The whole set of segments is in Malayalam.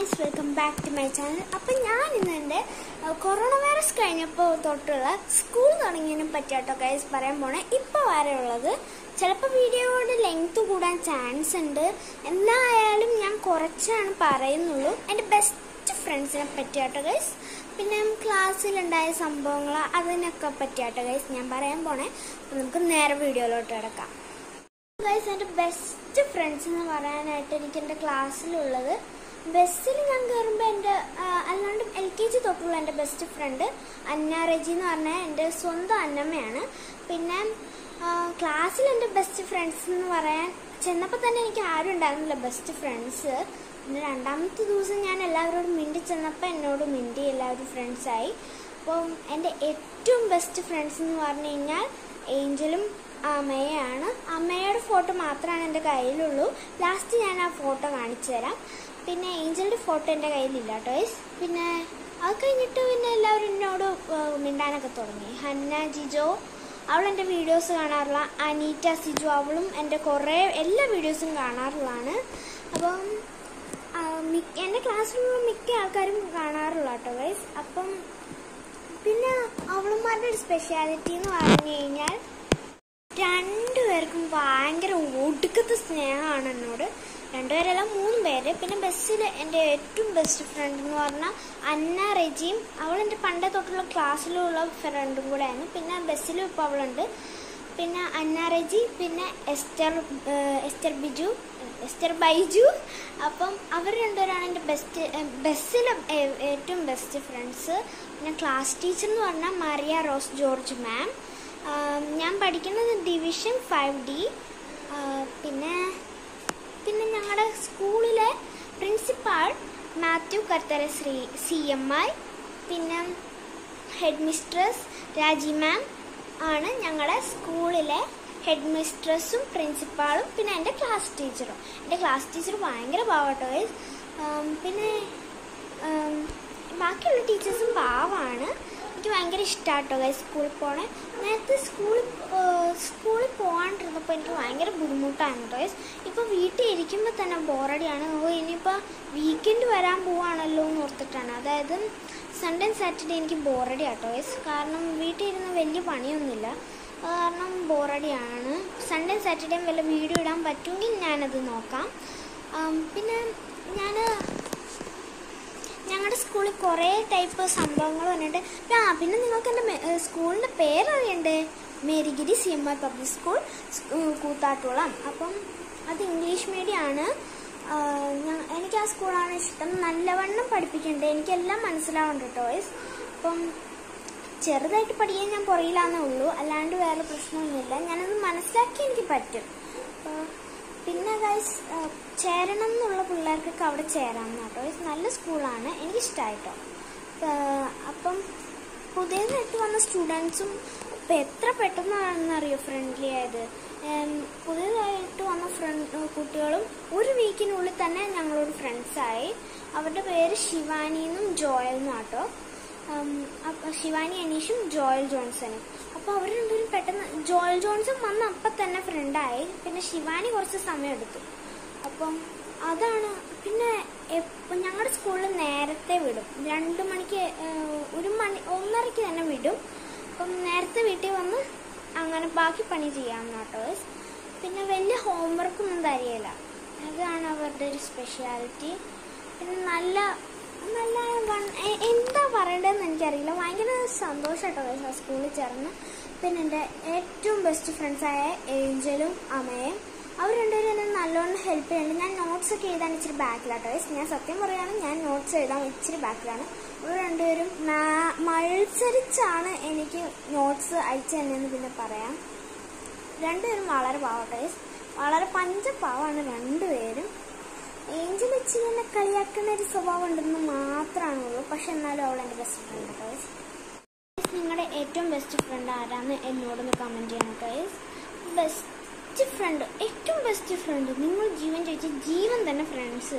Guys welcome back to my channel അപ്പം ഞാൻ ഇന്ന് എൻ്റെ കൊറോണ വൈറസ് കഴിഞ്ഞപ്പോൾ തൊട്ടുള്ള സ്കൂൾ തുടങ്ങിയതിനെ പറ്റിയാട്ടോ ഗൈസ് പറയാൻ പോണേ ഇപ്പോൾ വരെ ഉള്ളത് ചിലപ്പോൾ വീഡിയോയുടെ ലെങ്ത് കൂടാൻ ചാൻസ് ഉണ്ട് എന്നായാലും ഞാൻ കുറച്ചാണ് പറയുന്നുള്ളൂ എൻ്റെ ബെസ്റ്റ് ഫ്രണ്ട്സിനെ പറ്റിയാട്ടോ ഗൈസ് പിന്നെ ക്ലാസ്സിലുണ്ടായ സംഭവങ്ങൾ അതിനൊക്കെ പറ്റിയാട്ടോ ഗൈസ് ഞാൻ പറയാൻ പോണേ അപ്പം നമുക്ക് നേരെ വീഡിയോയിലോട്ട് കിടക്കാം ഗൈസ് എൻ്റെ ബെസ്റ്റ് ഫ്രണ്ട്സ് എന്ന് പറയാനായിട്ട് എനിക്ക് എൻ്റെ ക്ലാസ്സിലുള്ളത് ബസ്സിൽ ഞാൻ കയറുമ്പോൾ എൻ്റെ ആ, അല്ലാണ്ട് എൽ കെ ജി തൊട്ടുള്ള എൻ്റെ ബെസ്റ്റ് ഫ്രണ്ട് അന്ന റെജി എന്ന് പറഞ്ഞാൽ എൻ്റെ സ്വന്തം അന്നമ്മയാണ് പിന്നെ ക്ലാസ്സിൽ എൻ്റെ ബെസ്റ്റ് ഫ്രണ്ട്സ് എന്ന് പറയാൻ ചെന്നപ്പോൾ തന്നെ എനിക്ക് ആരും ഉണ്ടായിരുന്നില്ല ബെസ്റ്റ് ഫ്രണ്ട്സ് പിന്നെ രണ്ടാമത്തെ ദിവസം ഞാൻ എല്ലാവരോടും മിണ്ടി ചെന്നപ്പോൾ എന്നോട് മിണ്ടി എല്ലാവരും ഫ്രണ്ട്സായി അപ്പം എൻ്റെ ഏറ്റവും ബെസ്റ്റ് ഫ്രണ്ട്സ് എന്ന് പറഞ്ഞു കഴിഞ്ഞാൽ ഏഞ്ചലും അമ്മയാണ് അമ്മയുടെ ഫോട്ടോ മാത്രമാണ് എൻ്റെ കയ്യിലുള്ളൂ ലാസ്റ്റ് ഞാൻ ആ ഫോട്ടോ കാണിച്ചു തരാം പിന്നെ ഏഞ്ചലിൻ്റെ ഫോട്ടോ എൻ്റെ കയ്യിലില്ല കേട്ടോ guys. പിന്നെ അത് കഴിഞ്ഞിട്ട് പിന്നെ എല്ലാവരും എന്നോട് ഏഹ് മിണ്ടാനൊക്കെ തുടങ്ങി ഹന്ന ജിജോ അവൾ എൻ്റെ വീഡിയോസ് കാണാറുള്ള അനീറ്റ സിജു അവളും എൻ്റെ കുറേ എല്ലാ വീഡിയോസും കാണാറുള്ളതാണ് അപ്പം ആ, മിക്ക എൻ്റെ ക്ലാസ്സിലുള്ള മിക്ക ആൾക്കാരും കാണാറുള്ള കേട്ടോ ഗൈസ് അപ്പം പിന്നെ അവളുമാരുടെ ഒരു സ്പെഷ്യാലിറ്റി എന്ന് പറഞ്ഞു കഴിഞ്ഞാൽ രണ്ടുപേർക്കും ഭയങ്കര ഒടുക്കത്തെ സ്നേഹമാണ് എന്നോട് രണ്ടുപേരല്ല മൂന്ന് പേര് പിന്നെ ബസ്സിൽ എൻ്റെ ഏറ്റവും ബെസ്റ്റ് ഫ്രണ്ട് എന്ന് പറഞ്ഞാൽ അന്ന റെജിയും അവൾ എൻ്റെ പണ്ടേ തൊട്ടുള്ള ക്ലാസ്സിലുള്ള ഫ്രണ്ടും കൂടെയാണ് പിന്നെ ബസ്സിലും ഇപ്പോൾ അവളുണ്ട് പിന്നെ അന്ന റെജി പിന്നെ എസ്റ്റർ ഏഹ് എസ്റ്റർ ബിജു എസ്റ്റർ ബൈജു അപ്പം അവർ രണ്ടുപേരാണ് എൻ്റെ ബെസ്റ്റ് ബസ്സിലെ ഏ- ഏറ്റവും ബെസ്റ്റ് ഫ്രണ്ട്സ് പിന്നെ ക്ലാസ് ടീച്ചർ എന്ന് പറഞ്ഞാൽ മറിയ റോസ് ജോർജ് മാം ആം, ഞാൻ പഠിക്കുന്നത് ഡിവിഷൻ ഫൈവ് ഡി പിന്നെ പിന്നെ ഞങ്ങളുടെ സ്കൂളിലെ principal Mathew Karthara Shri C M I പിന്നെ ഹെഡ് മിസ്ട്രസ് രാജി മാം ആണ് ഞങ്ങളുടെ സ്കൂളിലെ ഹെഡ് മിസ്ട്രസ്സും പ്രിൻസിപ്പാളും പിന്നെ എൻ്റെ ക്ലാസ് ടീച്ചറും എൻ്റെ ക്ലാസ് ടീച്ചർ ഭയങ്കര പാവട്ടോ guys. ആം, പിന്നെ ആം, ബാക്കിയുള്ള ടീച്ചേഴ്സും പാവമാണ് എനിക്ക് ഭയങ്കര ഇഷ്ടമാട്ടോ ഗൈസ് സ്കൂളിൽ പോണേ നേരത്തെ സ്കൂളിൽ സ്കൂളിൽ പോകാണ്ടിരുന്നപ്പോൾ എനിക്ക് ഭയങ്കര ബുദ്ധിമുട്ടായിരുന്നു ഗൈസ് ഇപ്പോൾ വീട്ടിൽ ഇരിക്കുമ്പോൾ തന്നെ ബോറടിയാണ് ഓ ഇനിയിപ്പോൾ വീക്കെൻഡ് വരാൻ പോവാണല്ലോ എന്ന് ഓർത്തിട്ടാണ് അതായത് സൺഡേ സാറ്റർഡേ എനിക്ക് ബോറടി ആട്ടോ ഗൈസ് കാരണം വീട്ടിൽ ഇരുന്ന് വലിയ പണിയൊന്നുമില്ല അത് കാരണം ബോറടിയാണ് സൺഡേ സാറ്റർഡേയും വല്ല വീഡിയോ ഇടാൻ പറ്റുമെങ്കിൽ ഞാനത് നോക്കാം ആം, പിന്നെ ഞാൻ ഞങ്ങളുടെ സ്കൂളിൽ കുറേ ടൈപ്പ് സംഭവങ്ങൾ വന്നിട്ട് ആ പിന്നെ നിങ്ങൾക്ക് എൻ്റെ മെ- ഏഹ് സ്കൂളിൻ്റെ പേരറിയണ്ടേ Marygiri C M I public school സ്- ഏഹ് കൂത്താട്ടുളം അപ്പം അത് ഇംഗ്ലീഷ് മീഡിയമാണ് എനിക്ക് ആ സ്കൂളാണ് ഇഷ്ടം നല്ലവണ്ണം പഠിപ്പിക്കുന്നുണ്ട് എനിക്കെല്ലാം മനസ്സിലാവുന്നുണ്ട് കേട്ടോ guys. അപ്പം ചെറുതായിട്ട് പഠിക്കാൻ ഞാൻ പുറയിലാന്നേ ഉള്ളൂ അല്ലാണ്ട് വേറെ പ്രശ്നമൊന്നുമില്ല ഞാനത് മനസ്സിലാക്കി എനിക്ക് പറ്റും അപ്പോൾ പിന്നെ ഗൈസ് ചേരണം എന്നുള്ള പിള്ളേർക്കൊക്കെ അവിടെ ചേരാം കേട്ടോ ഗൈസ് നല്ല സ്കൂളാണ് എനിക്കിഷ്ടമായിട്ടോ അപ്പം പുതിയതായിട്ട് വന്ന സ്റ്റുഡൻസും ഇപ്പം എത്ര പെട്ടെന്നാണെന്നറിയോ ഫ്രണ്ട്ലി ആയത് ഉം, പുതിയതായിട്ട് വന്ന ഫ്രണ്ട് കുട്ടികളും ഒരു വീക്കിനുള്ളിൽ തന്നെ ഞങ്ങളോട് ഫ്രണ്ട്സായി അവരുടെ പേര് ശിവാനി എന്നും ജോയൽ എന്നും ആട്ടോ ഉം, അപ്പൊ ശിവാനി അനീഷും ജോയൽ ജോൺസണും അപ്പോൾ അവർ രണ്ടുപേരും പെട്ടെന്ന് ജോയൽ ജോൺസൺ വന്ന അപ്പം തന്നെ ഫ്രണ്ടായി പിന്നെ ശിവാനി കുറച്ച് സമയം എടുത്തു അപ്പം അതാണ് പിന്നെ എപ്പ- ഞങ്ങളുടെ സ്കൂളിൽ നേരത്തെ വിടും രണ്ട് മണിക്ക് ഏഹ്, ഒരു മണി ഒന്നരയ്ക്ക് തന്നെ വിടും അപ്പം നേരത്തെ വീട്ടിൽ വന്ന് അങ്ങനെ ബാക്കി പണി ചെയ്യാമെന്ന് കേട്ടോ guys. പിന്നെ വലിയ ഹോംവർക്കൊന്നും തരികയില്ല അതാണ് അവരുടെ ഒരു സ്പെഷ്യാലിറ്റി പിന്നെ നല്ല നല്ല വൺ- എ- എന്താ പറയേണ്ടതെന്ന് എനിക്കറിയില്ല ഭയങ്കര സന്തോഷമായിട്ടോ guys ആ സ്കൂളിൽ ചേർന്ന് പിന്നെ എൻ്റെ ഏറ്റവും ബെസ്റ്റ് ഫ്രണ്ട്സായ ഏഞ്ചലും അമ്മയും അവർ രണ്ടുപേരും എന്നെ നല്ലോണം ഹെൽപ്പ് ചെയ്യുന്നുണ്ട് ഞാൻ നോട്ട്സ് ഒക്കെ എഴുതാൻ ഇച്ചിരി ബാക്കിലാട്ടോ guys. ഞാൻ സത്യം പറയുകയാണെങ്കിൽ ഞാൻ നോട്ട്സ് എഴുതാൻ ഇച്ചിരി ബാക്കിലാണ് അവർ രണ്ടുപേരും മാ- മത്സരിച്ചാണ് എനിക്ക് നോട്ട്സ് അയച്ചു തന്നെയെന്ന് പിന്നെ പറയാം രണ്ടുപേരും വളരെ പാവട്ടെ guys. വളരെ പഞ്ചപാവാണ് രണ്ടുപേരും ഏഞ്ചൽ ഇച്ചിരി എന്നെ കളിയാക്കുന്ന ഒരു സ്വഭാവം ഉണ്ടെന്ന് മാത്രമാണ് ഉള്ളൂ പക്ഷെ എന്നാലും അവൾ എൻ്റെ ബെസ്റ്റ് ഫ്രണ്ട് കേട്ടോ guys. Guys, നിങ്ങളുടെ ഏറ്റവും ബെസ്റ്റ് ഫ്രണ്ട് ആരാന്ന് എന്നോടൊന്ന് കമൻറ്റ് ചെയ്യണം ഗൈസ് ബെസ്റ്റ് ഫ്രണ്ട് ഏറ്റവും ബെസ്റ്റ് ഫ്രണ്ട് നിങ്ങൾ ജീവൻ ചോദിച്ച ജീവൻ തന്നെ ഫ്രണ്ട്സ്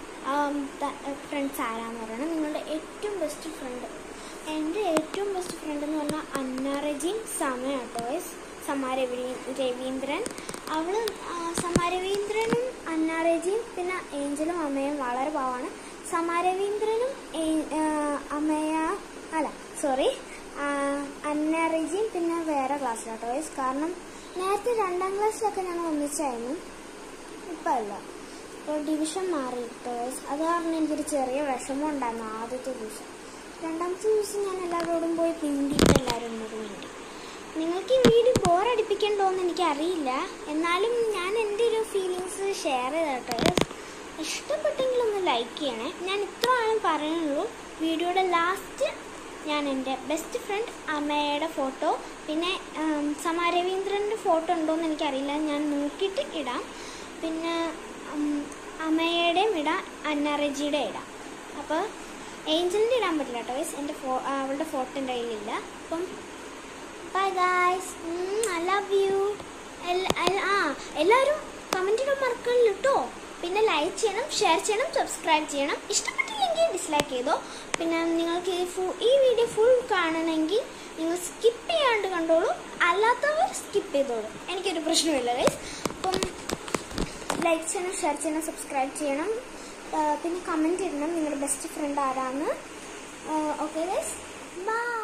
ഫ്രണ്ട്സ് ആരാന്ന് പറയണം നിങ്ങളുടെ ഏറ്റവും ബെസ്റ്റ് ഫ്രണ്ട് എൻ്റെ ഏറ്റവും ബെസ്റ്റ് ഫ്രണ്ട് എന്ന് പറഞ്ഞാൽ അന്ന റജീൻ സമയ കേട്ടോ ഗൈസ് സമ രവി രവീന്ദ്രൻ അവള് ആ, സമ രവീന്ദ്രനും അന്ന റജിയും പിന്നെ ഏഞ്ചലും അമ്മയും വളരെ പാവാണ് സമാരവീന്ദ്രനും ഏ- ആ, അമയ അല്ല സോറി അന്ന റെജിയും പിന്നെ വേറെ ക്ലാസ്സിലാട്ടോ ഗൈസ് കാരണം നേരത്തെ രണ്ടാം ക്ലാസ്സിലൊക്കെ ഞങ്ങൾ ഒന്നിച്ചായിരുന്നു ഇപ്പം അല്ല ഇപ്പോൾ ഡിവിഷൻ മാറിയിട്ടോ ഗൈസ് അത് കാരണം എനിക്കൊരു ചെറിയ വിഷമം ഉണ്ടായിരുന്നു ആദ്യത്തെ ദിവസം രണ്ടാമത്തെ ദിവസം ഞാൻ എല്ലാവരോടും പോയി പിണ്ടിയിട്ട് എല്ലാവരും ഒന്നോട് വേണ്ടി നിങ്ങൾക്ക് ഈ വീഡിയോ ബോറടിപ്പിക്കണ്ടോന്ന് എനിക്കറിയില്ല എന്നാലും ഞാൻ എൻ്റെ ഒരു ഫീലിങ്സ് ഷെയർ ചെയ്തോട്ടെ ഇഷ്ടപ്പെട്ടെങ്കിൽ ഒന്ന് ലൈക്ക് ചെയ്യണേ ഞാൻ ഇത്ര ആളും പറയുന്നുള്ളൂ വീഡിയോയുടെ ലാസ്റ്റ് ഞാൻ എൻ്റെ ബെസ്റ്റ് ഫ്രണ്ട് അമ്മയുടെ ഫോട്ടോ പിന്നെ ഉം, സമാ രവീന്ദ്രൻ്റെ ഫോട്ടോ ഉണ്ടോയെന്ന് എനിക്കറിയില്ല ഞാൻ നോക്കിയിട്ട് ഇടാം പിന്നെ ഉം, അമ്മയുടെയും ഇടാം അന്ന റെജിയുടെ ഇടാം അപ്പോൾ ഏഞ്ചലിൻ്റെ ഇടാൻ പറ്റില്ല കേട്ടോ guys. എൻ്റെ ഫോ അവളുടെ ഫോട്ടോ എൻ്റെ കയ്യിലില്ല അപ്പം bye guys I love you ആ എല്ലാവരും കമൻറ്റ് ഇടാൻ മറക്കണില്ല കേട്ടോ പിന്നെ ലൈക്ക് ചെയ്യണം ഷെയർ ചെയ്യണം സബ്സ്ക്രൈബ് ചെയ്യണം ഇഷ്ടപ്പെട്ടില്ലെങ്കിൽ ഡിസ്ലൈക്ക് ചെയ്തോ പിന്നെ നിങ്ങൾക്ക് ഈ ഫു ഈ വീഡിയോ ഫുൾ കാണണമെങ്കിൽ നിങ്ങൾ സ്കിപ്പ് ചെയ്യാണ്ട് കണ്ടോളൂ അല്ലാത്തവർ സ്കിപ്പ് ചെയ്തോളൂ എനിക്കൊരു പ്രശ്നമില്ല ഗൈസ് അപ്പം ലൈക്ക് ചെയ്യണം ഷെയർ ചെയ്യണം സബ്സ്ക്രൈബ് ചെയ്യണം ആ, പിന്നെ കമൻറ്റ് ഇടണം നിങ്ങളുടെ ബെസ്റ്റ് ഫ്രണ്ട് ആരാന്ന് ഓക്കെ ഗൈസ് ബൈ